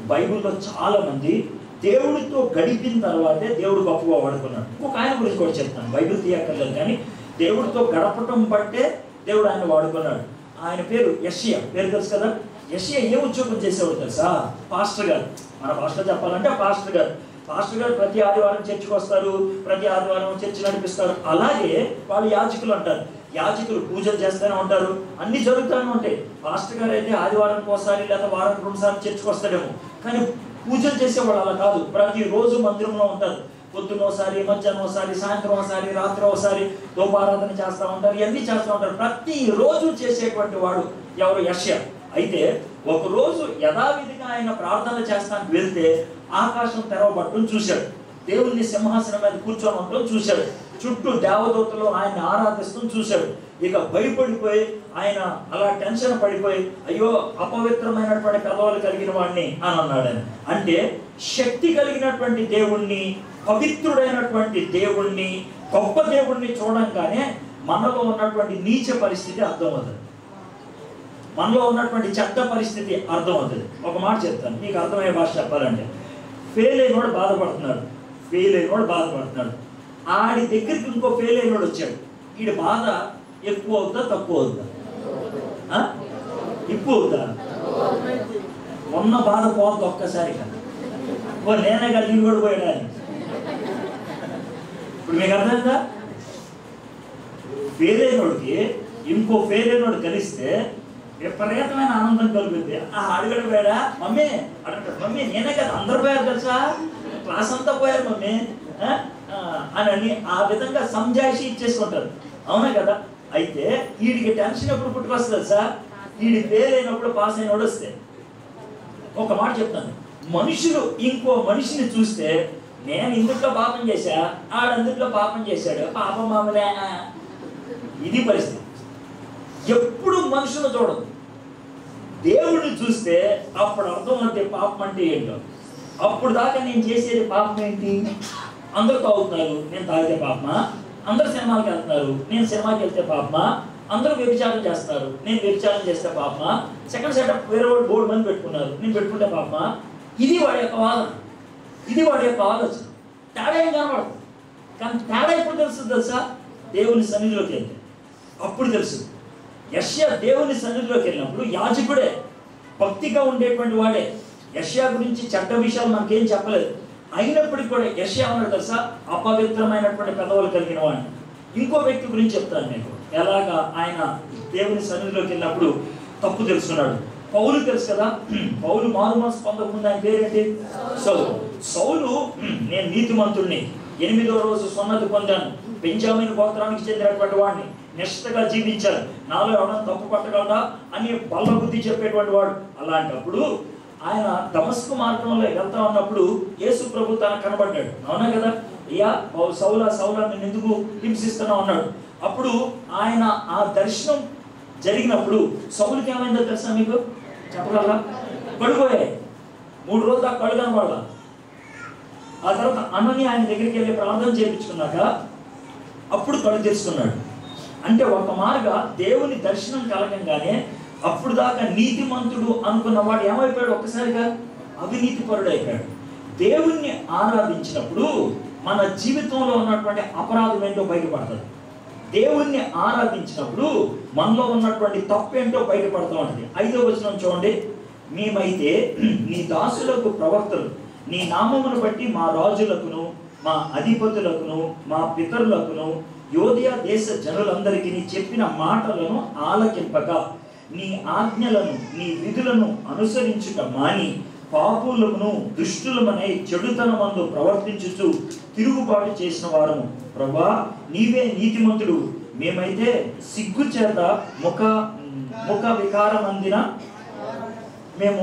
బైబిల్లో చాలా మంది దేవుడితో గడిపిన తర్వాతే దేవుడు గొప్పగా వాడుకున్నాడు ఇంకొక ఆయన గురించి కూడా చెప్తాను బైబిల్ తీయక్కర్లేదు కానీ దేవుడితో గడపటం బట్టే దేవుడు ఆయన వాడుకున్నాడు ఆయన పేరు యషియా పేరు తెలుసు కదా యషియా ఏ ఉద్యోగం చేసేవాడు తెలుసా పాస్టర్ గారు మన పాస్టర్ చెప్పాలంటే పాస్టర్ గారు పాస్టర్ గారు ప్రతి ఆదివారం చర్చికి వస్తారు ప్రతి ఆదివారం చర్చి నడిపిస్తారు అలాగే వాళ్ళు యాజకులు అంటారు యాజకులు పూజలు చేస్తూనే ఉంటారు అన్ని జరుగుతూనే ఉంటాయి పాస్టర్ గారు అయితే ఆదివారానికి ఒకసారి లేదా వారానికి రెండు సార్లు చర్చికి వస్తాడేమో కానీ పూజలు చేసేవాళ్ళు అలా కాదు ప్రతి రోజు మందిరంలో ఉంటారు పొద్దున ఒకసారి మధ్యాహ్నం ఒకసారి సాయంత్రం ఒకసారి రాత్రి ఒకసారి దోపారాధన చేస్తూ ఉంటారు ఇవన్నీ చేస్తూ ఉంటారు ప్రతి రోజు చేసేటువంటి వాడు ఎవరు యష్య అయితే ఒక రోజు యథావిధిగా ఆయన ప్రార్థన చేస్తానికి వెళ్తే ఆకాశం తెరవబట్టం చూశాడు దేవుణ్ణి సింహాసనం మీద కూర్చొని ఉండటం చూశాడు చుట్టూ దేవదూతలు ఆయన ఆరాధిస్తూ చూశాడు ఇక భయపడిపోయి ఆయన అలా టెన్షన్ పడిపోయి అయ్యో అపవిత్రమైనటువంటి పెదవులు కలిగిన వాడిని అని అన్నాడు ఆయన అంటే శక్తి కలిగినటువంటి దేవుణ్ణి పవిత్రుడైనటువంటి దేవుణ్ణి గొప్ప దేవుణ్ణి చూడంగానే మనలో ఉన్నటువంటి నీచ పరిస్థితి అర్థమవుతుంది మనలో ఉన్నటువంటి చెడ్డ పరిస్థితి అర్థమవుతుంది ఒక మాట చెప్తాను మీకు అర్థమయ్యే భాష చెప్పాలంటే ఫెయిల్ అయినోడు బాధపడుతున్నాడు ఫెయిల్ అయినోడు బాధపడుతున్నాడు ఆడి దగ్గరికి ఇంకో ఫెయిల్ అయినోడు వచ్చాడు వీడి బాధ ఎక్కువ అవుతా తక్కువ అవుతా ఆ? ఎక్కువ అవుతా ఉన్న బాధ పోతుంది ఒక్కసారిగా ఓ నేనే కదా నేను కూడా పోయాడా అని ఇప్పుడు మీకు అర్థమైందా ఫెయిల్ అయినోడికి ఇంకో ఫెయిల్ అయినోడు కలిస్తే విపరీతమైన ఆనందం కలుగుతుంది ఆ అడుగడు పోయాడా మమ్మీ అడుగుతాడు మమ్మీ నేనే కదా అందరు పోయారు తెలుసా క్లాస్ అంతా పోయారు మమ్మీ ఆ? ఆ, అని అని ఆ విధంగా సంజాయిషి ఇచ్చేసుకుంటారు అవునా కదా అయితే వీడికి టెన్షన్ ఎప్పుడు పుట్టుకొస్తుంది సార్ వీడి ఫెయిల్ అయినప్పుడు పాస్ అయినోడు వస్తే ఒక మాట చెప్తాను మనుషులు ఇంకో మనిషిని చూస్తే నేను ఇందుట్లో పాపం చేశా ఆడందుట్లో పాపం చేశాడు పాపం మామూలే ఆ. ఇది పరిస్థితి ఎప్పుడు మనుషులు చూడదు దేవుడిని చూస్తే అప్పుడు అర్థం అవుతుంది పాపం అంటే ఏంటో అప్పుడు దాకా నేను చేసేది పాపం ఏంటి అందరూ తాగుతున్నారు నేను తాగితే పాపమా అందరూ సినిమాకి వెళ్తున్నారు నేను సినిమాకి వెళ్తే పాపమా అందరూ వ్యభిచారం చేస్తారు నేను వ్యభిచారం చేస్తే పాపమా సెకండ్ సెటప్ వేరే వాడు బోర్డు మంది పెట్టుకున్నారు నేను పెట్టుకుంటే పాపమా ఇది వాడి యొక్క వాదన ఇది వాడి యొక్క ఆలోచన తేడా ఏం కనబడదు కానీ తేడా ఎప్పుడు తెలుస్తుంది తెలుసా దేవుని సన్నిధిలోకి వెళ్తే అప్పుడు తెలుసు యష్యా దేవుని సన్నిధిలోకి వెళ్ళినప్పుడు యాజకుడే భక్తిగా ఉండేటువంటి వాడే యష్యా గురించి చెడ్డ విషయాలు మనకేం చెప్పలేదు అయినప్పటికీ కూడా యష్యా అన్నాడు తెలుసా అపవిత్రమైనటువంటి పెదవులు కలిగిన వాడిని ఇంకో వ్యక్తి గురించి చెప్తాను నేను ఎలాగా ఆయన దేవుని సన్నిధిలోకి వెళ్ళినప్పుడు తప్పు తెలుసుకున్నాడు పౌలు తెలుసు కదా పౌలు మారు మనసు పొందకుండా ఆయన పేరేంటి సౌలు సౌలు నేను నీతిమంతుడిని ఎనిమిదో రోజు సున్నతి పొందాను బెంజామిన్ గోత్రానికి చెందినటువంటి వాడిని నిష్ఠగా జీవించాలి నాలో ఎవరైనా తప్పు పట్టగలడా అని బల్ల బుద్ధి చెప్పేటువంటి వాడు అలాంటప్పుడు ఆయన దమస్కు మార్గంలో వెళ్తా ఉన్నప్పుడు యేసు ప్రభు తనకు కనబడ్డాడు అవునా కదా అయ్యా ఓ సౌలా సౌలా నేను ఎందుకు హింసిస్తున్నావు అన్నాడు అప్పుడు ఆయన ఆ దర్శనం జరిగినప్పుడు సౌలుకి ఏమైందో తెలుసా మీకు చెప్పగలరా కడుగోయాయి మూడు రోజులు ఆ కళ్ళు కనబడాల ఆ తర్వాత అనని ఆయన దగ్గరికి వెళ్ళి ప్రార్థన చేయించుకున్నాక అప్పుడు కళ్ళు తెరుచుకున్నాడు అంటే ఒక మార్గా దేవుని దర్శనం కలగంగానే అప్పుడు దాకా నీతిమంతుడు అనుకున్న వాడు ఏమైపోయాడు ఒక్కసారిగా అవినీతి పరుడు అయిపోయాడు దేవుణ్ణి ఆరాధించినప్పుడు మన జీవితంలో ఉన్నటువంటి అపరాధం ఏంటో బయటపడుతుంది దేవుణ్ణి ఆరాధించినప్పుడు మనలో ఉన్నటువంటి తప్పేంటో బయటపడుతూ ఉంటుంది ఐదో వచనం చూడండి మేమైతే నీ దాసులకు ప్రవక్తలు నీ నామమును బట్టి మా రాజులకును మా అధిపతులకును మా పితరులకును యోధియా దేశ జనులందరికీ నీ చెప్పిన మాటలను ఆలకింపక నీ ఆజ్ఞలను నీ విధులను అనుసరించుట మాని పాపులమును దుష్టులమనే చెడుతనమందు ప్రవర్తించుచు తిరుగుబాటు చేసిన వారము ప్రభా నీవే నీతిమంతుడు మేమైతే సిగ్గు చేత ముఖ ముఖ వికారమందిన మేము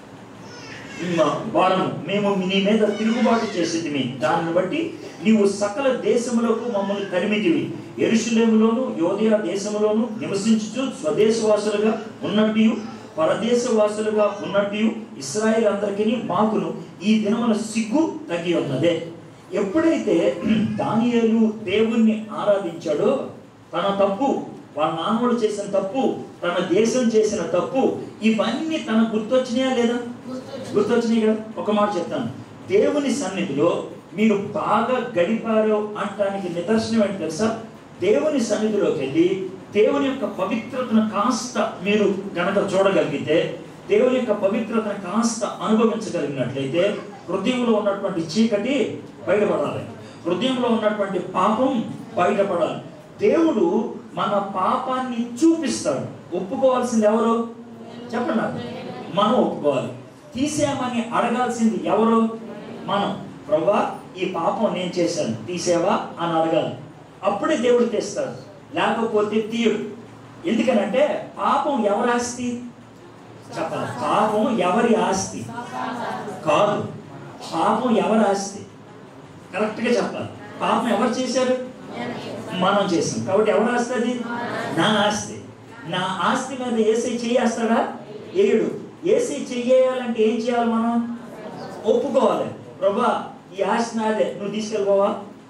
మ- వారము మేము నీ మీద తిరుగుబాటు చేసేదిమి దానిని బట్టి నీవు సకల దేశములకు మమ్మల్ని తరిమితివి ఎరుషులేములోను యోదయ దేశములోను నివసించుచు స్వదేశవాసులుగా ఉన్నట్టు పరదేశవాసులుగా ఉన్నట్టు ఇస్రాయేల్ అందరికీ మాకును ఈ దినమున సిగ్గు తగ్గి ఉన్నదే ఎప్పుడైతే దానియేలు దేవుణ్ణి ఆరాధించాడో తన తప్పు వాళ్ళ నాన్నోళ్ళు చేసిన తప్పు తన దేశం చేసిన తప్పు ఇవన్నీ తనకు గుర్తొచ్చినాయా లేదా గుర్తొచ్చినాయి కదా ఒక మాట చెప్తాను దేవుని సన్నిధిలో మీరు బాగా గడిపారో అంటానికి నిదర్శనం ఏంటి తెలుసా దేవుని సన్నిధిలోకి వెళ్ళి దేవుని యొక్క పవిత్రతను కాస్త మీరు గనక చూడగలిగితే దేవుని యొక్క పవిత్రతను కాస్త అనుభవించగలిగినట్లయితే హృదయంలో ఉన్నటువంటి చీకటి బయటపడాలి హృదయంలో ఉన్నటువంటి పాపం బయటపడాలి దేవుడు మన పాపాన్ని చూపిస్తాడు ఒప్పుకోవాల్సింది ఎవరు చెప్పండి నాకు మనం ఒప్పుకోవాలి తీసేయమని అడగాల్సింది ఎవరు మనం ప్రభా ఈ పాపం నేను చేశాను తీసేవా అని అడగాలి అప్పుడే దేవుడు తెస్తాడు లేకపోతే తీయడు ఎందుకనంటే పాపం ఎవరి ఆస్తి చెప్పాలి పాపం ఎవరి ఆస్తి కాదు పాపం ఎవరి ఆస్తి కరెక్ట్గా చెప్పాలి పాపం ఎవరు చేశారు మనం చేసాం కాబట్టి ఎవరు ఆస్తి అది నా ఆస్తి నా ఆస్తి మీద ఏసై చేయేస్తాడా ఏడు ఏసై చెయ్యాలంటే ఏం చేయాలి మనం ఒప్పుకోవాలి ప్రభా ఈ ఆస్తి నాదే నువ్వు తీసుకెళ్ళిపోవా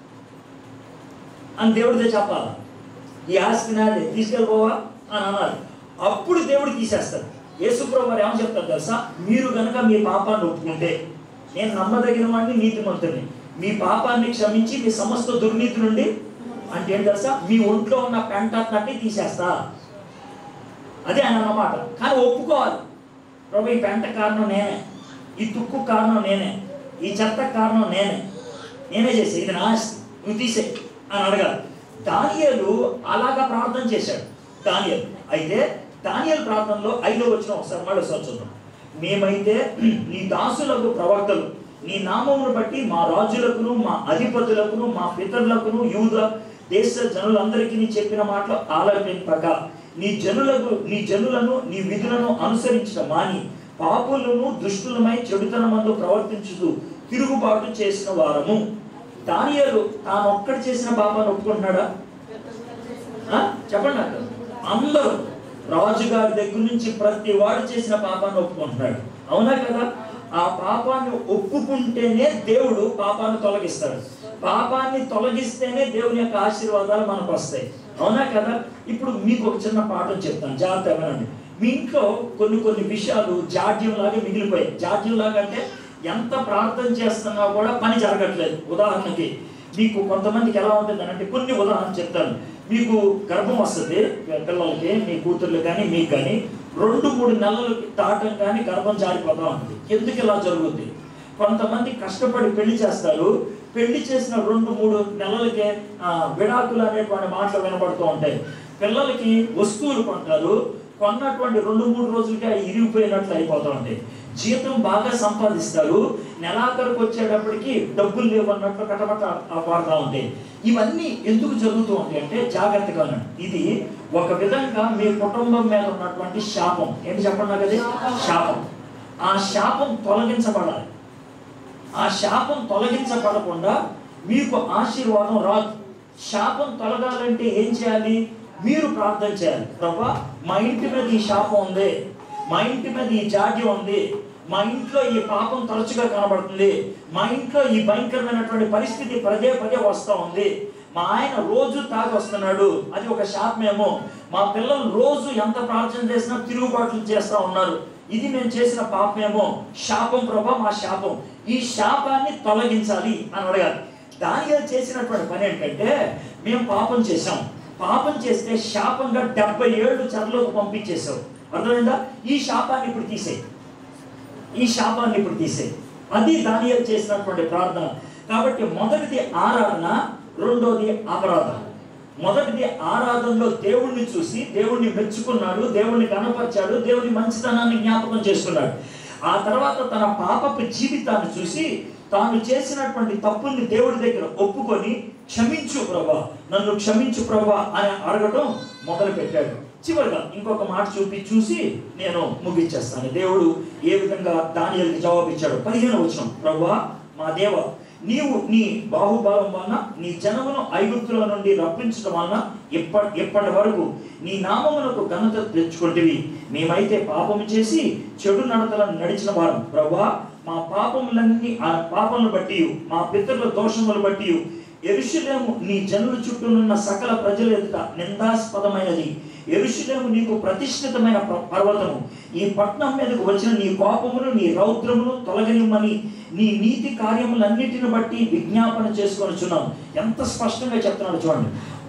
అని దేవుడితో చెప్పాలి ఈ ఆస్తి నాదే తీసుకెళ్ళిపోవా అని అనాలి అప్పుడు దేవుడు తీసేస్తాడు యేసుప్రభు వారు ఏమని చెప్తారు తెలుసా మీరు కనుక మీ పాపాన్ని ఒప్పుకుంటే నేను నమ్మదగిన వాడిని నీతిమంతుడిని మీ పాపాన్ని క్షమించి మీ సమస్త దుర్నీతి నుండి అంటే ఏం తెలుసా మీ ఒంట్లో ఉన్న పెంట తట్టి తీసేస్తా అదే ఆయన అన్నమాట కానీ ఒప్పుకోవాలి ప్రభు ఈ పెంట కారణం నేనే ఈ తుక్కు కారణం నేనే ఈ చెత్త కారణం నేనే నేనే చేసే ఇది నా ఆస్తి నువ్వు తీసే అని అడగాలి దానియేలు అలాగా ప్రార్థన చేశాడు దానియేలు అయితే దానియేలు ప్రార్థనలో ఐదో వచ్చిన ఒకసారి మళ్ళీ ఒకసారి చూద్దాం మేమైతే నీ దాసులకు ప్రవక్తలు నీ నామమును బట్టి మా రాజులకును మా అధిపతులకును మా పితరులకును యూద దేశ జనులందరికీ నీ చెప్పిన మాటలు ఆలపింపక నీ జనులకు నీ జనులను నీ విధులను అనుసరించడం మాని పాపులను దుష్టులమై చెడుతనమందు ప్రవర్తించుతూ తిరుగుబాటు చేసిన వారము దానియాలు తాను ఒక్కడు చేసిన పాపాన్ని ఒప్పుకుంటున్నాడా ఆ? చెప్పండి నాకు అందరూ రాజుగారి దగ్గర నుంచి ప్రతి వాడు చేసిన పాపాన్ని ఒప్పుకుంటున్నాడు అవునా కదా ఆ పాపాన్ని ఒప్పుకుంటేనే దేవుడు పాపాన్ని తొలగిస్తాడు పాపాన్ని తొలగిస్తేనే దేవుని యొక్క ఆశీర్వాదాలు మనకు వస్తాయి అవునా కదా ఇప్పుడు మీకు ఒక చిన్న పాఠం చెప్తాను జాగ్రత్త వినండి మీ ఇంట్లో కొన్ని కొన్ని విషయాలు జాడ్యం లాగా మిగిలిపోయాయి జాడ్యం లాగా అంటే ఎంత ప్రార్థన చేస్తున్నా కూడా పని జరగట్లేదు ఉదాహరణకి మీకు కొంతమందికి ఎలా ఉంటుంది అంటే కొన్ని ఉదాహరణ చెప్తాను మీకు గర్భం వస్తుంది పిల్లలకి మీ కూతుర్లు కానీ మీకు కానీ రెండు మూడు నెలలు దాటం కానీ గర్భం జారిపోతా ఉంటుంది ఎందుకు ఇలా జరుగుద్ది కొంతమంది కష్టపడి పెళ్లి చేస్తారు పెళ్లి చేసిన రెండు మూడు నెలలకే ఆ, విడాకులు అనేటువంటి మాటలు వినబడుతూ ఉంటాయి పిల్లలకి వస్తువులు కొంటారు కొన్నటువంటి రెండు మూడు రోజులకి అవి ఇరిగిపోయినట్లు అయిపోతూ ఉంటాయి జీతం బాగా సంపాదిస్తారు నెలాఖరుకు వచ్చేటప్పటికి డబ్బులు లేవన్నట్లు కటపట పాడుతూ ఉంటాయి ఇవన్నీ ఎందుకు జరుగుతూ ఉంటాయి అంటే జాగ్రత్తగా ఉండండి. ఇది ఒక విధంగా మీ కుటుంబం మీద ఉన్నటువంటి శాపం ఏంటి చెప్పండి నాకు అది శాపం ఆ శాపం తొలగించబడాలి ఆ శాపం తొలగించబడకుండా మీకు ఆశీర్వాదం రాదు శాపం తొలగాలంటే ఏం చేయాలి మీరు ప్రార్థన చేయాలి ప్రభా మా ఇంటి మీద ఈ శాపం ఉంది మా ఇంటి మీద ఈ జాడ్యం ఉంది మా ఇంట్లో ఈ పాపం తరచుగా కనబడుతుంది మా ఇంట్లో ఈ భయంకరమైనటువంటి పరిస్థితి పదే పదే వస్తూ ఉంది మా ఆయన రోజు తాగి వస్తున్నాడు అది ఒక శాపమేమో మా పిల్లలు రోజు ఎంత ప్రార్థన చేసినా తిరుగుబాట్లు చేస్తూ ఉన్నారు ఇది మేము చేసిన పాపమేమో శాపం ప్రభా మా శాపం ఈ శాపాన్ని తొలగించాలి అని అడగాలి దానిగా చేసినటువంటి పని ఏంటంటే మేము పాపం చేశాం పాపం చేస్తే శాపంగా డెబ్బై ఏళ్ళు చెరలోకి పంపించేసావు అర్థమైందా ఈ శాపాన్ని ఇప్పుడు తీసేయి ఈ శాపాన్ని ఇప్పుడు తీసేయి అది దానియాలు చేసినటువంటి ప్రార్థన కాబట్టి మొదటిది ఆరాధన రెండోది అపరాధన మొదటిది ఆరాధనలో దేవుణ్ణి చూసి దేవుణ్ణి మెచ్చుకున్నాడు దేవుణ్ణి కనపరిచాడు దేవుని మంచితనాన్ని జ్ఞాపకం చేసుకున్నాడు ఆ తర్వాత తన పాపపు జీవితాన్ని చూసి తాను చేసినటువంటి తప్పుల్ని దేవుడి దగ్గర ఒప్పుకొని క్షమించు ప్రభా నన్ను క్షమించు ప్రభా అని అడగటం మొదలు పెట్టాడు చివరిగా ఇంకొక మాట చూపి చూసి నేను ముగించేస్తాను దేవుడు ఏ విధంగా దానియలకి జవాబు ఇచ్చాడు పదిహేను వచ్చిన ప్రభా మా దేవ నీవు నీ బాహుబలం వలన నీ జనమును ఐగుప్తుల నుండి రప్పించడం వలన ఇప్పటి ఇప్పటి వరకు నీ నామమునకు ఘనత తెచ్చుకుంటేవి మేమైతే పాపము చేసి చెడు నడతలను నడిచిన వారం ప్రభా మా పాపములన్నీ ఆ పాపములను బట్టి మా పితరుల దోషములు బట్టి ఎరుషులేము నీ జనుల చుట్టూనున్న సకల ప్రజల ఎదుట నిందాస్పదమైనది ఎరుషులేము నీకు ప్రతిష్ఠితమైన ప- పర్వతము ఈ పట్నం మీదకు వచ్చిన నీ కోపమును నీ రౌద్రమును తొలగనిమ్మని నీ నీతి కార్యములన్నిటిని బట్టి విజ్ఞాపన చేసుకొనిచున్నాం ఎంత స్పష్టంగా చెప్తున్నాడు చూడండి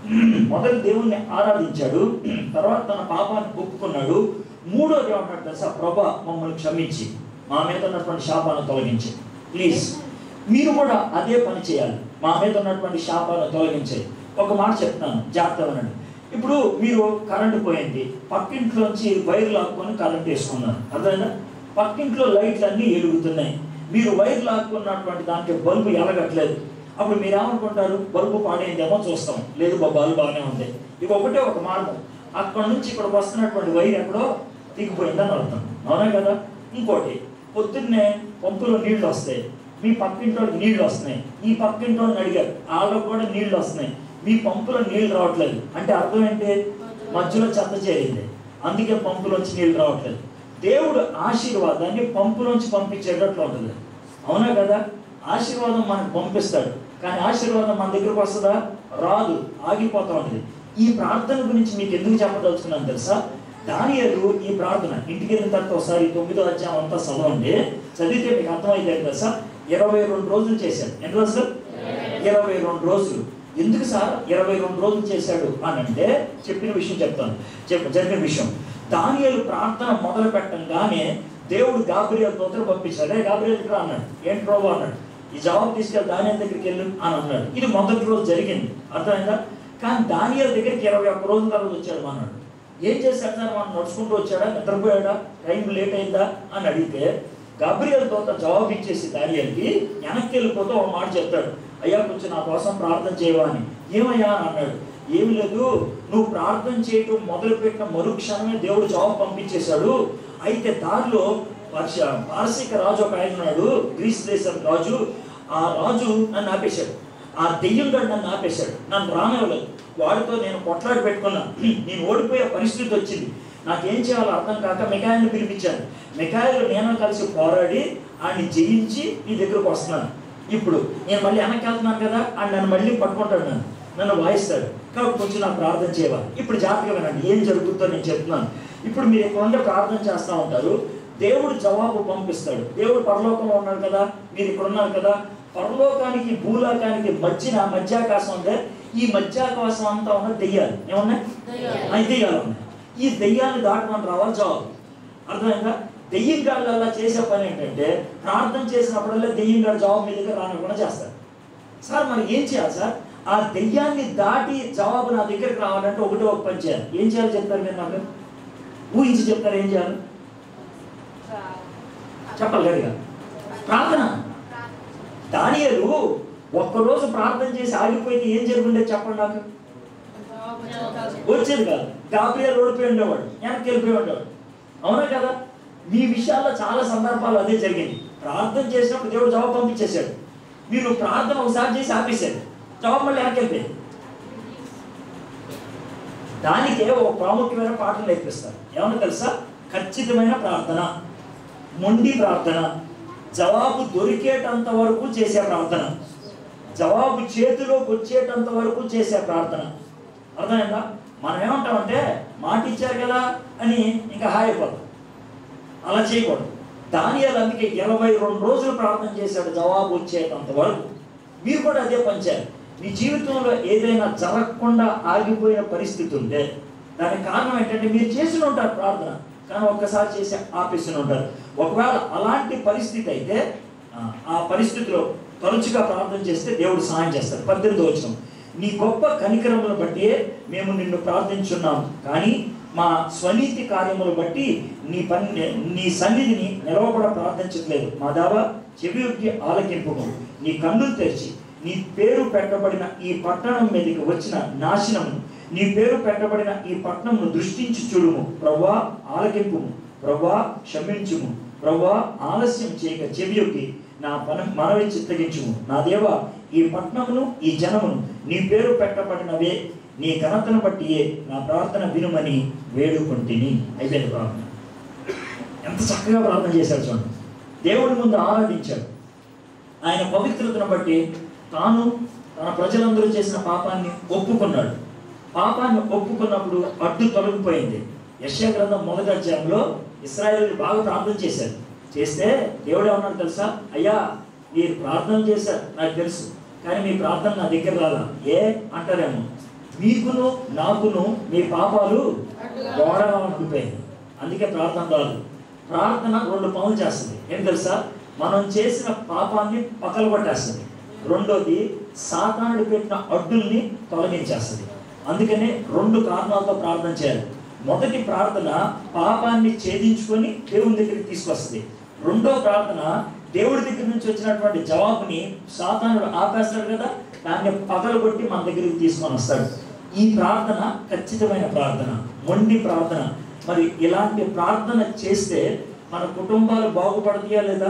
మొదటి దేవుణ్ణి ఆరాధించాడు తర్వాత తన పాపాన్ని ఒప్పుకున్నాడు మూడోది ఏమంటాడు తెలుసా ప్రభా మమ్మల్ని క్షమించి మా మీద ఉన్నటువంటి శాపాలను తొలగించి ప్లీజ్ మీరు కూడా అదే పని చేయాలి మా మీద ఉన్నటువంటి శాపాలను తొలగించాలి ఒక మాట చెప్తాను జాగ్రత్త వినండి ఇప్పుడు మీరు కరెంటు పోయింది పక్కింట్లోంచి వైర్ లాక్కొని కరెంట్ వేసుకున్నారు అర్థమైందా పక్కింట్లో లైట్లు అన్నీ వెలుగుతున్నాయి మీరు వైర్ లాక్కున్నటువంటి దాంట్లో బల్బు ఎలగట్లేదు అప్పుడు మీరు ఏమనుకుంటారు బల్బు పాడైందేమో చూస్తాం లేదు బా బల్బు బాగానే ఉంది ఇక ఒకటే ఒక మార్గం అక్కడ నుంచి ఇక్కడికి వస్తున్నటువంటి వైర్ ఎక్కడో దిగిపోయిందని అర్థం అవునా కదా ఇంకోటి పొద్దున్నే పంపులో నీళ్లు వస్తాయి మీ పక్కింటోడికి నీళ్లు వస్తున్నాయి ఈ పక్కింటోడిని అడిగారు వాళ్ళకు కూడా నీళ్లు వస్తున్నాయి మీ పంపులో నీళ్లు రావట్లేదు అంటే అర్థం ఏంటి మధ్యలో చెత్త చేరింది అందుకే పంపులోంచి నీళ్లు రావట్లేదు దేవుడు ఆశీర్వాదాన్ని పంపులోంచి పంపించేటట్లు ఉంటుంది అవునా కదా ఆశీర్వాదం మనకు పంపిస్తాడు కానీ ఆశీర్వాదం మన దగ్గరకు వస్తుందా రాదు ఆగిపోతా ఉంటుంది ఈ ప్రార్థన గురించి మీకు ఎందుకు చెప్పదలుచుకున్నాను తెలుసా దానియలు ఈ ప్రార్థన ఇంటికి వెళ్ళిన తర్వాత ఒకసారి తొమ్మిదో అధ్యాయం అంతా చదవండి చదివితే మీకు అర్థమైతే తెలుసా ఇరవై రెండు రోజులు చేశాడు ఎన్ని రోజులు ఇరవై రెండు రోజులు ఎందుకు సార్ ఇరవై రెండు రోజులు చేశాడు అని అంటే చెప్పిన విషయం చెప్తాను చెప్ప జరిగిన విషయం దానియలు ప్రార్థన మొదలు పెట్టంగానే దేవుడు గాబ్రియల్ దూతలు పంపించాడు "ఏ గాబ్రియల్ ఇక్కడ అన్నాడు ఏంటి ప్రభు అన్నాడు ఈ జవాబు తీసుకెళ్ళి దానియల్ దగ్గరికి వెళ్ళు అని అన్నాడు ఇది మొదటి రోజు జరిగింది అర్థమైందా కానీ దానియల్ దగ్గరికి ఇరవై ఒక్క రోజుల తర్వాత వచ్చాడు అన్నాడు ఏం చేశాడు సార్ మనం నడుచుకుంటూ వచ్చాడా నిద్రపోయాడా టైం లేట్ అయిందా అని అడిగితే గాబ్రియల్ దూత జవాబు ఇచ్చేసి దానియల్కి వెనక్కి వెళ్ళిపోతూ ఒక మాట చెప్తాడు అయ్యా కొంచెం నా కోసం ప్రార్థన చేయవా అని ఏమయ్యా అని అన్నాడు ఏమి లేదు నువ్వు ప్రార్థన చేయటం మొదలుపెట్టిన మరుక్షణమే దేవుడు జవాబు పంపించేశాడు అయితే దారిలో పర్ష పారసిక రాజు ఒక ఆయన ఉన్నాడు గ్రీస్ దేశం రాజు ఆ రాజు నన్ను ఆపేశాడు ఆ దెయ్యం గడు నన్ను ఆపేశాడు నన్ను రానివ్వలేదు వాడితో నేను కొట్లాడి పెట్టుకున్నా నేను ఓడిపోయే పరిస్థితి వచ్చింది నాకేం చేయాలో అర్థం కాక మికాయల్ని పిలిపించాను మికాయలు నేను కలిసి పోరాడి ఆయన్ని జయించి నీ దగ్గరకు వస్తున్నాను ఇప్పుడు నేను మళ్ళీ వెనక్కి వెళ్తున్నాను కదా ఆయన నన్ను మళ్ళీ పట్టుకుంటాడు నన్ను నన్ను వాయిస్తాడు కాబట్టి కొంచెం నాకు ప్రార్థన చేయాలి ఇప్పుడు జాగ్రత్తగా వినండి ఏం జరుగుతుందో నేను చెప్తున్నాను ఇప్పుడు మీరు ఇక్కడ ఉండే ప్రార్థన చేస్తూ ఉంటారు దేవుడు జవాబు పంపిస్తాడు దేవుడు పరలోకంలో ఉన్నాడు కదా మీరు ఇక్కడ ఉన్నారు కదా పరలోకానికి భూలోకానికి మధ్యన మధ్యాకాశం ఉందే ఈ మధ్యాకాశం అంతా ఉన్న దెయ్యాలు ఏమన్నాయి అవి దెయ్యాలు ఉన్నాయి ఈ దెయ్యాన్ని దాటమని రావాలి జవాబు అర్థమైందా దెయ్యం గాళ్ళు అలా చేసే పని ఏంటంటే ప్రార్థన చేసినప్పుడల్లా దెయ్యం గారు జవాబు మీ దగ్గర రానివ్వకుండా చేస్తారు సార్ మరి ఏం చేయాలి సార్ ఆ దెయ్యాన్ని దాటి జవాబు నా దగ్గరికి రావాలంటే ఒకటే ఒక పని చేయాలి ఏం చేయాలి చెప్తారు మీరు నాకు ఊహించి చెప్తారు ఏం చేయాలి చెప్పాలి గడిగా ప్రార్థన దానియలు ఒక్కరోజు ప్రార్థన చేసి ఆగిపోయితే ఏం జరుగుండే చెప్పండి నాకు వచ్చేది కాదు గాబ్రియల్ ఓడిపోయి ఉండేవాడు వెనక్కి వెళ్ళిపోయి ఉండేవాడు అవునా కదా మీ విషయాల్లో చాలా సందర్భాలు అదే జరిగింది ప్రార్థన చేసినప్పుడు దేవుడు జవాబు పంపించేశాడు మీరు ప్రార్థన ఒకసారి చేసి ఆపేశారు జవాబు మళ్ళీ వెనక్కి వెళ్ళిపోయింది దానికే ఒక ప్రాముఖ్యమైన పాటలు నేర్పిస్తారు ఏమన్నా తెలుసా ఖచ్చితమైన ప్రార్థన మొండి ప్రార్థన జవాబు దొరికేటంత వరకు చేసే ప్రార్థన జవాబు చేతిలోకి వచ్చేటంత వరకు చేసే ప్రార్థన అర్థమైందా మనం ఏమంటామంటే మాట ఇచ్చారు కదా అని ఇంకా హాయిపోతాం అలా చేయకూడదు దానియాలు అందుకే ఇరవై రెండు రోజులు ప్రార్థన చేశాడు జవాబు వచ్చేటంత వరకు మీరు కూడా అదే పంచారు మీ జీవితంలో ఏదైనా జరగకుండా ఆగిపోయిన పరిస్థితి ఉంటే దానికి కారణం ఏంటంటే మీరు చేసి ఉంటారు ప్రార్థన కానీ ఒక్కసారి చేసి ఆపేసి ఉంటారు ఒకవేళ అలాంటి పరిస్థితి అయితే ఆ, ఆ పరిస్థితిలో తరచుగా ప్రార్థన చేస్తే దేవుడు సహాయం చేస్తాడు పద్దెనిమిది వచ్చిన నీ గొప్ప కనికరములను బట్టి మేము నిన్ను ప్రార్థించున్నాం కానీ మా స్వనీతి కార్యములు బట్టి నీ పని నీ సన్నిధిని నిలవబడ ప్రార్థించట్లేదు మా దావా చెవి యొక్కి ఆలకింపుము నీ కన్నులు తెరిచి నీ పేరు పెట్టబడిన ఈ పట్టణం మీదకి వచ్చిన నాశనము నీ పేరు పెట్టబడిన ఈ పట్టణంను దృష్టించి చూడుము ప్రవ్వా ఆలకింపుము ప్రవ్వా క్షమించుము ప్రవ్వా ఆలస్యం చేయక చెవియొక్కి నా పన మనవి చిత్తగించుము నా దేవా ఈ పట్టణమును ఈ జనమును నీ పేరు పెట్టబడినవే నీ ఘనతను బట్టియే నా ప్రార్థన వినుమని వేడుకుంటుని అయిపోయింది ప్రార్థన ఎంత చక్కగా ప్రార్థన చేశాడు చూడండి దేవుడి ముందు ఆరాధించాడు ఆయన పవిత్రతను బట్టి తాను తన ప్రజలందరూ చేసిన పాపాన్ని ఒప్పుకున్నాడు పాపాన్ని ఒప్పుకున్నప్పుడు అడ్డు తొలగిపోయింది యశ్యా గ్రంథం మొదటి అధ్యాయంలో ఇస్రాయేల్ బాగా ప్రార్థన చేశారు చేస్తే దేవుడు ఏమన్నాడు తెలుసా అయ్యా మీరు ప్రార్థన చేశారు నాకు తెలుసు కానీ మీ ప్రార్థన నా దగ్గర రాలా ఏ అంటారేమో మీకును నాకును మీ పాపాలు గోడగా ఉండిపోయింది అందుకే ప్రార్థన రాదు ప్రార్థన రెండు పనులు చేస్తుంది ఏం తెలుసా మనం చేసిన పాపాన్ని పగలగొట్టేస్తుంది రెండోది సాతానుడు పెట్టిన అడ్డుల్ని తొలగించేస్తుంది అందుకనే రెండు కారణాలతో ప్రార్థన చేయాలి మొదటి ప్రార్థన పాపాన్ని ఛేదించుకొని దేవుని దగ్గరికి తీసుకొస్తుంది రెండో ప్రార్థన దేవుడి దగ్గర నుంచి వచ్చినటువంటి జవాబుని సాతానుడు ఆపేస్తాడు కదా దాన్ని పగలగొట్టి మన దగ్గరికి తీసుకొని వస్తాడు ఈ ప్రార్థన ఖచ్చితమైన ప్రార్థన మొండి ప్రార్థన మరి ఇలాంటి ప్రార్థన చేస్తే మన కుటుంబాలు బాగుపడతాయా లేదా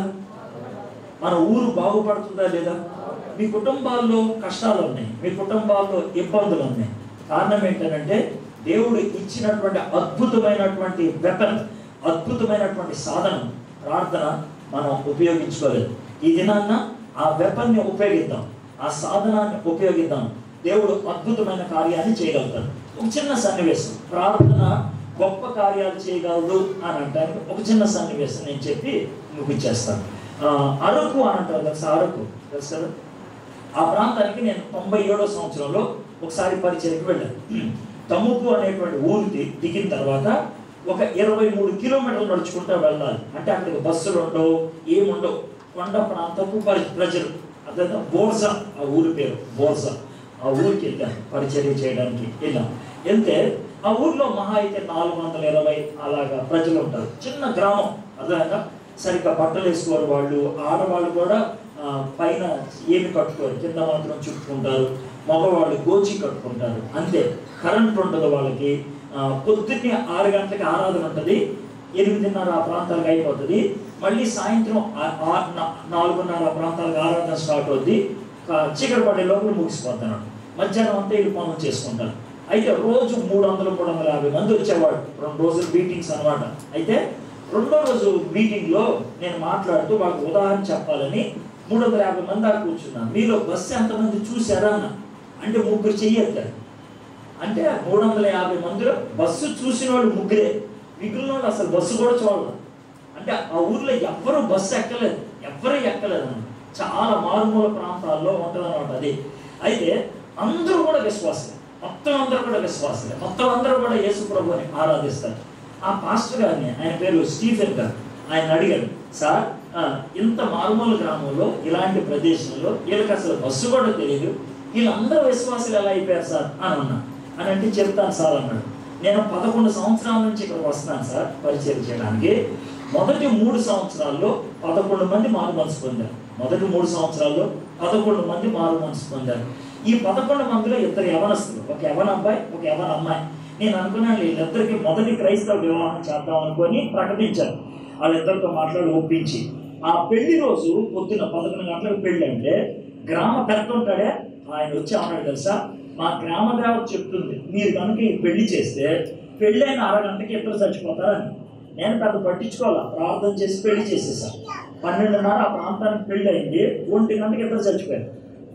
మన ఊరు బాగుపడుతుందా లేదా మీ కుటుంబాల్లో కష్టాలు ఉన్నాయి మీ కుటుంబాల్లో ఇబ్బందులు ఉన్నాయి కారణం ఏంటంటే దేవుడు ఇచ్చినటువంటి అద్భుతమైనటువంటి వెపన్ అద్భుతమైనటువంటి సాధనం ప్రార్థన మనం ఉపయోగించుకోలేదు ఈ దినాన్న ఆ వెపన్ని ఉపయోగిద్దాం ఆ సాధనాన్ని ఉపయోగిద్దాం దేవుడు అద్భుతమైన కార్యాన్ని చేయగలుగుతాడు ఒక చిన్న సన్నివేశం ప్రార్థన గొప్ప కార్యాలు చేయగలదు అని అంటానికి ఒక చిన్న సన్నివేశం నేను చెప్పి ముగించేస్తాను ఆ, అరకు అని అంటారు తెలుసా అరకు తెలుసు కదా ఆ ప్రాంతానికి నేను తొంభై ఏడో సంవత్సరంలో ఒకసారి పరిచయకి వెళ్ళాను తముకు అనేటువంటి ఊరు ది- దిగిన తర్వాత ఒక ఇరవై మూడు కిలోమీటర్లు నడుచుకుంటూ వెళ్ళాలి అంటే అక్కడికి బస్సులు ఉండవు ఏముండవు కొండ ప్రాంతపు పరి- ప్రజలు అదే బోర్సా ఆ ఊరి పేరు బోర్సా ఆ ఊరికి వెళ్ళాను పరిచర్య చేయడానికి వెళ్ళాం వెళ్తే ఆ ఊర్లో మహా అయితే నాలుగు వందల ఇరవై అలాగా ప్రజలు ఉంటారు చిన్న గ్రామం అర్థమైందా సరిగ్గా బట్టలు వేసుకోరు వాళ్ళు ఆడవాళ్ళు కూడా ఆ, పైన ఏమి కట్టుకోరు కింద మాత్రం చుట్టుకుంటారు మగవాళ్ళు గోచి కట్టుకుంటారు అంతే కరెంట్ ఉండదు వాళ్ళకి ఆ, పొద్దున్నే ఆరు గంటలకి ఆరాధన ఉంటుంది ఎనిమిదిన్నర ఆ ప్రాంతాలకు అయిపోతుంది మళ్ళీ సాయంత్రం ఆ- ఆ- నా- నాలుగున్నర ఆ ప్రాంతాలకు ఆరాధన స్టార్ట్ అవుద్ది కా- చీకటి పడే లోపల ముగిసిపోతున్నాడు మధ్యాహ్నం అంతా వీళ్ళు పనులు చేసుకుంటారు అయితే రోజు మూడు వందలు మూడు వందల యాభై మంది వచ్చేవాడు రెండు రోజులు మీటింగ్స్ అన్నమాట అయితే రెండో రోజు మీటింగ్ లో నేను మాట్లాడుతూ వాళ్ళకి ఉదాహరణ చెప్పాలని మూడు వందల యాభై మంది దాకా కూర్చున్నాను మీలో బస్సు ఎంతమంది చూసారా అన్న అంటే ముగ్గురు చెయ్యొద్దారు అంటే మూడు వందల యాభై మందిలో బస్సు చూసిన వాళ్ళు ముగ్గురే మిగిలిన వాళ్ళు అసలు బస్సు కూడా చూడలేదు అంటే ఆ ఊర్లో ఎవ్వరు బస్సు ఎక్కలేదు ఎవ్వరూ ఎక్కలేదు అన్నమాట. చాలా మారుమూల ప్రాంతాల్లో ఉంటుంది అనమాట అది అయితే అందరూ కూడా విశ్వాసలే మొత్తం అందరూ కూడా విశ్వాసలే మొత్తం అందరూ కూడా యేసు ప్రభుని ఆరాధిస్తారు ఆ పాస్టర్ గారిని ఆయన పేరు స్టీఫెన్ గారు ఆయన అడిగాడు సార్ ఆ, ఇంత మారుమూల గ్రామంలో ఇలాంటి ప్రదేశంలో వీళ్ళకి అసలు బస్సు కూడా తెలియదు వీళ్ళందరూ విశ్వాసులు ఎలా అయిపోయారు సార్ అని అన్నా అని అంటే చెప్తాను సార్ అన్నాడు నేను పదకొండు సంవత్సరాల నుంచి ఇక్కడికి వస్తున్నాను సార్ పరిచయం చేయడానికి మొదటి మూడు సంవత్సరాల్లో పదకొండు మంది మారు మనసు పొందారు మొదటి మూడు సంవత్సరాల్లో పదకొండు మంది మారు మనసు పొందారు ఈ పదకొండు మందిలో ఇద్దరు యవనస్తులు ఒక యవన అబ్బాయి ఒక యవన అమ్మాయి నేను అనుకున్నాను వీళ్ళిద్దరికి మొదటి క్రైస్తవ వివాహం చేద్దాం అనుకొని ప్రకటించాను వాళ్ళిద్దరితో మాట్లాడి ఒప్పించి ఆ పెళ్లి రోజు పొద్దున్న పదకొండు గంటలకు పెళ్లి అంటే గ్రామ పెద్ద ఉంటాడే ఆయన వచ్చి అన్నాడు తెలుసా మా గ్రామ దేవత చెప్తుంది మీరు కనుక ఈ పెళ్లి చేస్తే పెళ్ళైన అరగంటకి ఇద్దరు చచ్చిపోతారని నేను పెద్ద పట్టించుకోవాలా ప్రార్థన చేసి పెళ్లి చేసేసా పన్నెండున్నర ఆ ప్రాంతానికి పెళ్లి అయింది ఒంటి గంటకి ఇద్దరు చచ్చిపోయారు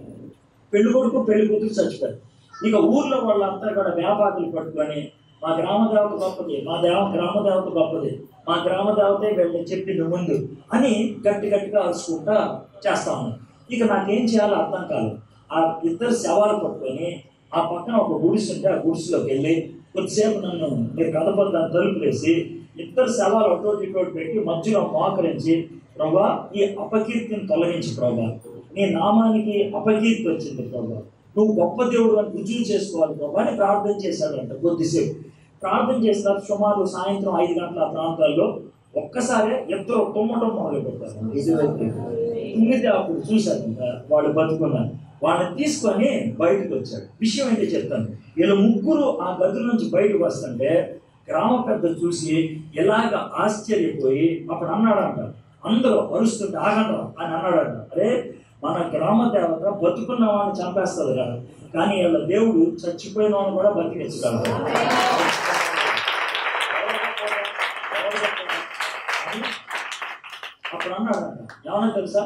పెళ్లి కొడుకు పెళ్లి కూతురు చచ్చిపోయారు ఇక ఊర్లో వాళ్ళంతా కూడా వ్యాపారులు పట్టుకొని మా గ్రామ దేవత గొప్పది మా దేవ గ్రామ దేవత గొప్పది మా గ్రామ దేవతే వెళ్ళి చెప్పింది ముందు అని గట్టి గట్టిగా అరుచుకుంటా చేస్తా ఉన్నాను ఇక నాకేం చేయాలో అర్థం కాదు ఆ ఇద్దరు శవాలు పట్టుకొని ఆ పక్కన ఒక గుడిసె ఉంటే ఆ గుడిసెలోకి వెళ్ళి కొద్దిసేపు నన్ను మీరు కదపొద్దని తలుపు వేసి ఇద్దరు శవాలు అటోటి ఇటోటి పెట్టి మధ్యలో మోకరించి ప్రభా ఈ అపకీర్తిని తొలగించి ప్రభా నీ నామానికి అపకీర్తి వచ్చింది ప్రభా నువ్వు గొప్ప దేవుడు అని రుజువు చేసుకోవాలి ప్రభా అని ప్రార్థన చేశాడంట కొద్దిసేపు ప్రార్థన చేస్తారు సుమారు సాయంత్రం ఐదు గంటల ఆ ప్రాంతాల్లో ఒక్కసారే ఇద్దరు తుమ్మటం మొదలు పెట్టారు ఇది తుమ్మితే అప్పుడు చూశారంట వాళ్ళు బతుకున్నారు వాళ్ళని తీసుకొని బయటకు వచ్చాడు విషయం ఏంటి చెప్తాను వీళ్ళ ముగ్గురు ఆ గది నుంచి బయటకు వస్తుంటే గ్రామ పెద్ద చూసి ఎలాగ ఆశ్చర్యపోయి అప్పుడు అన్నాడంట అందరూ అరుస్తుంటే ఆగండి అని అన్నాడంట అరే మన గ్రామ దేవత బతుకున్న వాడిని చంపేస్తుంది కదా కానీ వీళ్ళ దేవుడు చచ్చిపోయిన వాడిని కూడా బతికించగలరు అప్పుడు అన్నాడంట ఏమన్నా తెలుసా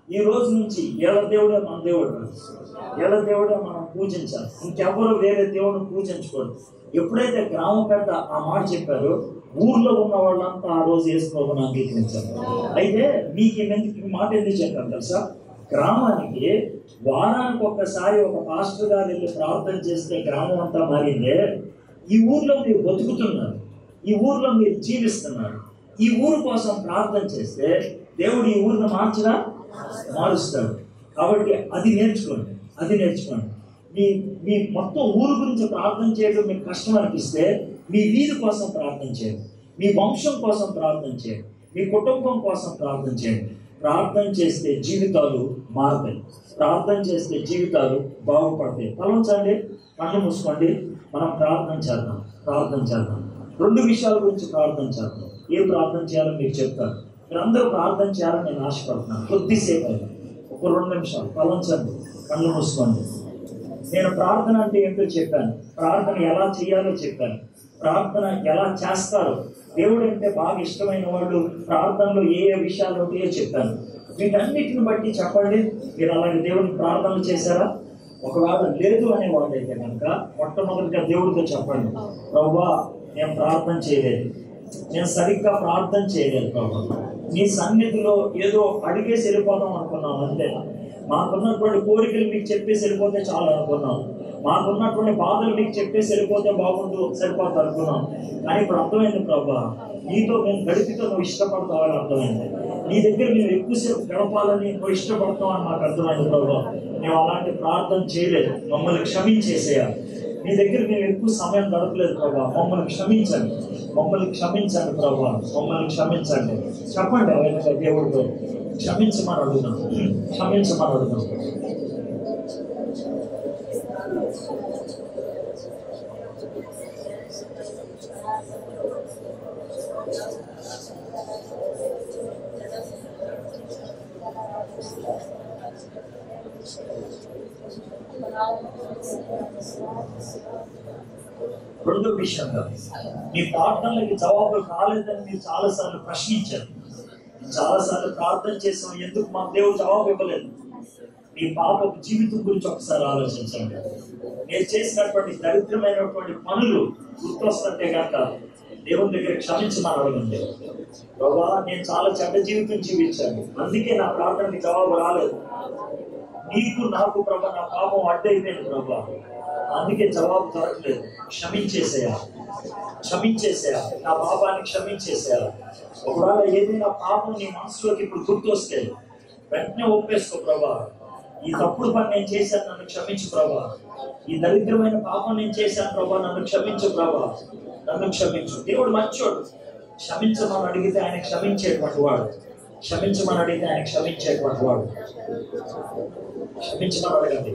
ఈ రోజు నుంచి ఏళ్ళ దేవుడే మన దేవుడు ఏళ్ళ దేవుడే మనం పూజించాలి ఇంకెవరు వేరే దేవుడిని పూజించకూడదు ఎప్పుడైతే గ్రామ పెద్ద ఆ మాట చెప్పారో ఊర్లో ఉన్న వాళ్ళంతా ఆ రోజు వేసుకోవడం అంగీకరించారు అయితే మీకు ఈ ఎందుకు ఈ మాట ఎందుకు చెప్పాను తెలుసా గ్రామానికి వారానికి ఒక్కసారి ఒక పాస్టర్ గారు వెళ్ళి ప్రార్థన చేస్తే గ్రామం అంతా మారిందే ఈ ఊర్లో మీరు బతుకుతున్నారు ఈ ఊర్లో మీరు జీవిస్తున్నారు ఈ ఊరు కోసం ప్రార్థన చేస్తే దేవుడు ఈ ఊరిని మార్చరా మారుస్తాడు కాబట్టి అది నేర్చుకోండి అది నేర్చుకోండి మీ మీ మొత్తం ఊరు గురించి ప్రార్థన చేయడం మీకు కష్టం అనిపిస్తే మీ వీధి కోసం ప్రార్థన చేయండి మీ వంశం కోసం ప్రార్థన చేయండి మీ కుటుంబం కోసం ప్రార్థన చేయండి ప్రార్థన చేస్తే జీవితాలు మారుతాయి ప్రార్థన చేస్తే జీవితాలు బాగుపడతాయి తలంచండి కళ్ళు మూసుకోండి మనం ప్రార్థన చేద్దాం ప్రార్థన చేద్దాం రెండు విషయాల గురించి ప్రార్థన చేద్దాం ఏ ప్రార్థన చేయాలో మీకు చెప్తాను మీరందరూ ప్రార్థన చేయాలని నేను ఆశపడుతున్నాను కొద్దిసేపు అయినా ఒక రెండు నిమిషాలు తలంచండి కళ్ళు మూసుకోండి నేను ప్రార్థన అంటే ఏంటో చెప్పాను ప్రార్థన ఎలా చేయాలో చెప్పాను ప్రార్థన ఎలా చేస్తారో దేవుడు అంటే బాగా ఇష్టమైన వాళ్ళు ప్రార్థనలో ఏ ఏ విషయాలు ఉంటాయో చెప్పాను వీటన్నిటిని బట్టి చెప్పండి మీరు అలాగే దేవుడిని ప్రార్థనలు చేశారా ఒకవేళ లేదు అనే వాళ్ళైతే కనుక మొట్టమొదటిగా దేవుడితో చెప్పండి ప్రభా నేను ప్రార్థన చేయలేదు నేను సరిగ్గా ప్రార్థన చేయలేదు ప్రభా నీ సన్నిధిలో ఏదో అడిగేసి వెళ్ళిపోదాం అనుకున్నాం అంతే మాకున్నటువంటి కోరికలు మీకు చెప్పేసి వెళ్ళిపోతే చాలా అనుకున్నాం మాకున్నటువంటి బాధలు మీకు చెప్పేసి వెళ్ళిపోతే బాగుండు సరిపోతుంది అనుకున్నాం కానీ ఇప్పుడు అర్థమైంది ప్రభా నీతో మేము గడిపితో నువ్వు ఇష్టపడతావని అర్థమైంది నీ దగ్గర మేము ఎక్కువసేపు గడపాలని నువ్వు ఇష్టపడతావు అని నాకు అర్థమైంది ప్రభా మేము అలాంటి ప్రార్థన చేయలేదు మమ్మల్ని క్షమించేసేయాలి నీ దగ్గర మేము ఎక్కువ సమయం గడపలేదు ప్రభా మమ్మల్ని క్షమించండి మమ్మల్ని క్షమించండి ప్రభా మమ్మల్ని క్షమించండి చెప్పండి ఆయన దేవుడితో క్షమించమని అడుగుదాం క్షమించమని అడుగుదాం రెండో విషయంగా మీ ప్రార్థనలకి జవాబులు రాలేదని మీరు చాలాసార్లు ప్రశ్నించారు చాలాసార్లు ప్రార్థన చేసాం ఎందుకు మా దేవుడు జవాబు ఇవ్వలేదు మీ పాప జీవితం గురించి ఒకసారి ఆలోచించండి నేను చేసినటువంటి దరిద్రమైనటువంటి పనులు గుర్తొస్తుంటే కనుక దేవుని దగ్గర క్షమించమని అడగండి బాబా నేను చాలా చెడ్డ జీవితం జీవించాను అందుకే నా ప్రార్థనకి జవాబు రాలేదు నీకు నాకు ప్రభా నా పాపం అడ్డైపోయింది ప్రభా అందుకే జవాబు దొరకలేదు క్షమించేసేయా క్షమించేసేయా నా పాపాన్ని క్షమించేసేయా ఒకవేళ ఏదైనా పాపం నీ మనసులోకి ఇప్పుడు గుర్తొస్తే వెంటనే ఒప్పేసుకో ప్రభా ఈ తప్పుడు పని నేను చేశాను నన్ను క్షమించు ప్రభా ఈ దరిద్రమైన పాపం నేను చేశాను ప్రభా నన్ను క్షమించు ప్రభా నన్ను క్షమించు దేవుడు మంచోడు క్షమించమని అడిగితే ఆయన క్షమించేటువంటి వాడు క్షమించమని అడిగితే ఆయన క్షమించేటువంటి వాడు క్షమించమని అడగండి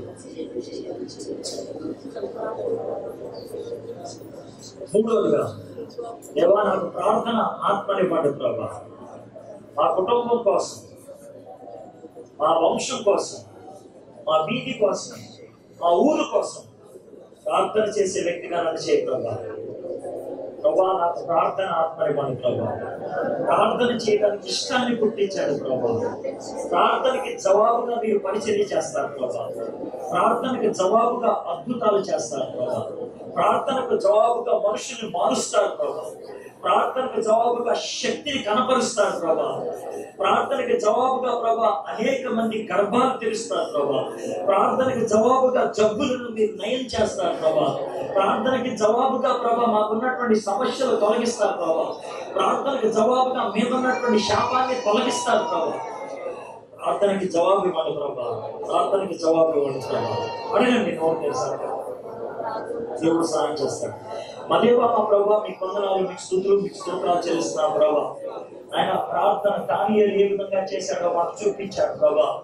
మూడవదిగా దేవా నాకు ప్రార్థన ఆత్మనివ్వండి ప్రభా మా కుటుంబం కోసం మా వంశం కోసం మా వీధి కోసం మా ఊరు కోసం ప్రార్థన చేసే వ్యక్తిగా నన్ను చేయ ప్రభా ప్రభా నాకు ప్రార్థన ఆత్మనివ్వండి ప్రభా ప్రార్థన చేయడానికి ఇష్టాన్ని పుట్టించాడు ప్రభా ప్రార్థనకి జవాబుగా మీరు పరిచర్య చేస్తారు ప్రభా ప్రార్థనకి జవాబుగా అద్భుతాలు చేస్తారు ప్రభా ప్రార్థనకు జవాబుగా మనుషుల్ని మారుస్తారు ప్రభా ప్రార్థనకు జవాబుగా శక్తిని కనపరుస్తారు ప్రభా ప్రార్థనకి జవాబుగా ప్రభా అనేక మంది గర్భాలు తెరుస్తారు ప్రభా ప్రార్థనకి జవాబుగా జబ్బులను మీరు నయం చేస్తారు ప్రభా ప్రార్థనకి జవాబుగా ప్రభా మాకున్నటువంటి సమస్యలు తొలగిస్తారు ప్రభా ప్రార్థనకి జవాబుగా మీదున్నటువంటి శాపాన్ని తొలగిస్తారు ప్రభా ప్రార్థనకి జవాబు ఇవ్వండి ప్రభా ప్రార్థనకి జవాబు ఇవ్వండి ప్రభా అడగండి నోరు తెరిసాక దేవుడు సహాయం చేస్తాడు మదేవా మా ప్రభా మీ వందనాలు మీకు స్థుతులు మీకు స్తోత్రాలు చెల్లిస్తున్నాం ప్రభా ఆయన ప్రార్థన దానియేలు ఏ విధంగా చేశాడో మాకు చూపించాడు ప్రభా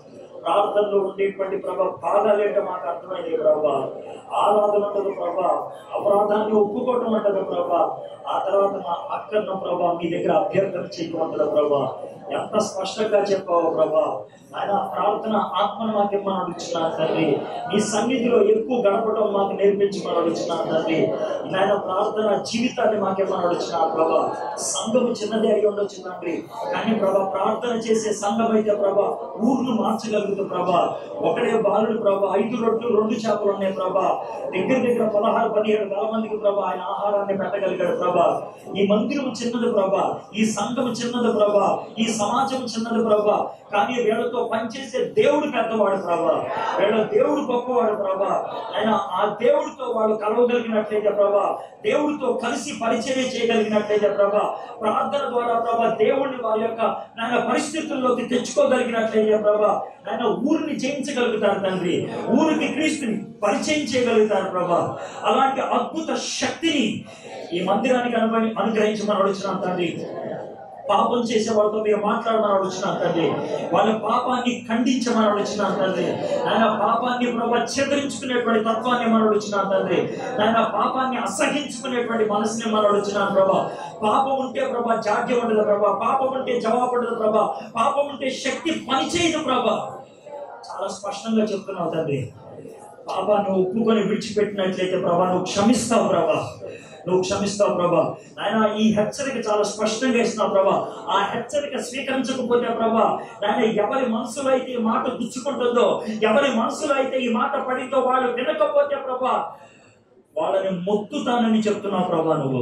ప్రార్థనలో ఉండేటువంటి ప్రభా భాగాలేంటో మాకు అర్థమైంది ప్రభా ఆరాధన ఉండదు ప్రభా అపరాధాన్ని ఒప్పుకోవటం ఉండదు ప్రభా ఆ తర్వాత మా అక్కన్న ప్రభా మీ దగ్గర అభ్యర్థన చేయమంటాడు ప్రభా ఎంత స్పష్టంగా చెప్పావు ప్రభా ఆయన ప్రార్థన ఆత్మను మాకు ఇమ్మని అడుగుతున్నాను తండ్రి నీ సన్నిధిలో ఎక్కువ గడపడం మాకు నేర్పించమని అడుగుతున్నాను తండ్రి నాయన ప్రార్థన జీవితాన్ని మాకు ఇమ్మని అడుగుతున్నాను ప్రభా సంఘము చిన్నదే అయి ఉండొచ్చు తండ్రి కానీ ప్రభా ప్రార్థన చేసే సంఘం అయితే ప్రభా ఊర్ను మార్చగలుగుతుంది ప్రభా ఒకడే బాలుడు ప్రభా ఐదు రొట్లు రెండు చేపలు ఉన్నాయి ప్రభా దగ్గర దగ్గర పదహారు పదిహేడు వేల మందికి ప్రభా ఆయన ఆహారాన్ని పెట్టగలిగాడు ప్రభా ఈ మందిరం చిన్నది ప్రభా ఈ సంఘం చిన్నది ప్రభా ఈ సమాజం చిన్నది ప్రభా కానీ వీళ్ళతో పనిచేసే దేవుడు పెద్దవాడు ప్రభా వీళ్ళ దేవుడు గొప్పవాడు ప్రభా ఆయన ఆ దేవుడితో వాళ్ళు కలవగలిగినట్లయితే ప్రభా దేవుడితో కలిసి పరిచయం చేయగలిగినట్లయితే ప్రభా ప్రార్థన ద్వారా ప్రభా దేవుడిని వారి యొక్క నాయన పరిస్థితుల్లోకి తెచ్చుకోగలిగినట్లయితే ప్రభా ఆయన ఊరిని జయించగలుగుతారు తండ్రి ఊరికి క్రీస్తుని పరిచయం చేయగలుగుతారు ప్రభా అలాంటి అద్భుత శక్తిని ఈ మందిరానికి అనుభవి అనుగ్రహించమని అడుగుతున్నాను తండ్రి పాపం చేసే వాళ్ళతో మీరు మాట్లాడమని అడుగుతున్నాను తండ్రి వాళ్ళ పాపాన్ని ఖండించమని అడుగుతున్నాను తండ్రి ఆయన పాపాన్ని ప్రభా ఛేదరించుకునేటువంటి తత్వాన్ని మనం అడుగుతున్నాను తండ్రి ఆయన పాపాన్ని అసహించుకునేటువంటి మనసుని మనం అడుగుతున్నాను ప్రభా పాపం ఉంటే ప్రభా జాడ్యం ఉండదు ప్రభా పాపం ఉంటే జవాబు ఉండదు ప్రభా పాపం ఉంటే శక్తి పనిచేయదు ప్రభా చాలా స్పష్టంగా చెప్తున్నావు తండ్రి పాపాన్ని ఒప్పుకొని విడిచిపెట్టినట్లయితే ప్రభా నువ్వు క్షమిస్తావు ప్రభా నువ్వు క్షమిస్తావు ప్రభా నాయన ఈ హెచ్చరిక చాలా స్పష్టంగా ఇస్తున్నావు ప్రభా ఆ హెచ్చరిక స్వీకరించకపోతే ప్రభా నాయన ఎవరి మనసులో అయితే ఈ మాట గుచ్చుకుంటుందో ఎవరి మనసులో అయితే ఈ మాట పడిందో వాళ్ళు వినకపోతే ప్రభా వాళ్ళని మొత్తుతానని చెప్తున్నావు ప్రభా నువ్వు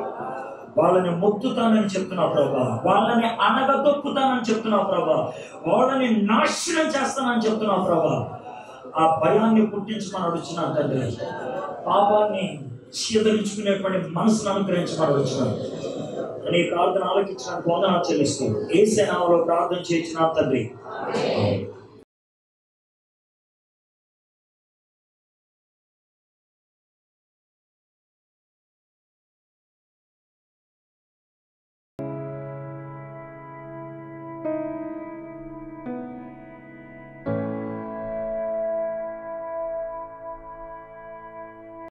వాళ్ళని మొత్తుతానని చెప్తున్నావు ప్రభా వాళ్ళని అనగదొక్కుతానని చెప్తున్నావు ప్రభా వాళ్ళని నాశనం చేస్తానని చెప్తున్నావు ప్రభా ఆ భయాన్ని పుట్టించమని అడుగుతున్నాను తండ్రి పాపాన్ని చీదరించుకునేటువంటి మనసును అనుగ్రహించమని అడుగుతున్నాను నీ ప్రార్థన ఆలకించిన బోధన చెల్లిస్తూ ఏ సేనాలో ప్రార్థన చేయించిన తండ్రి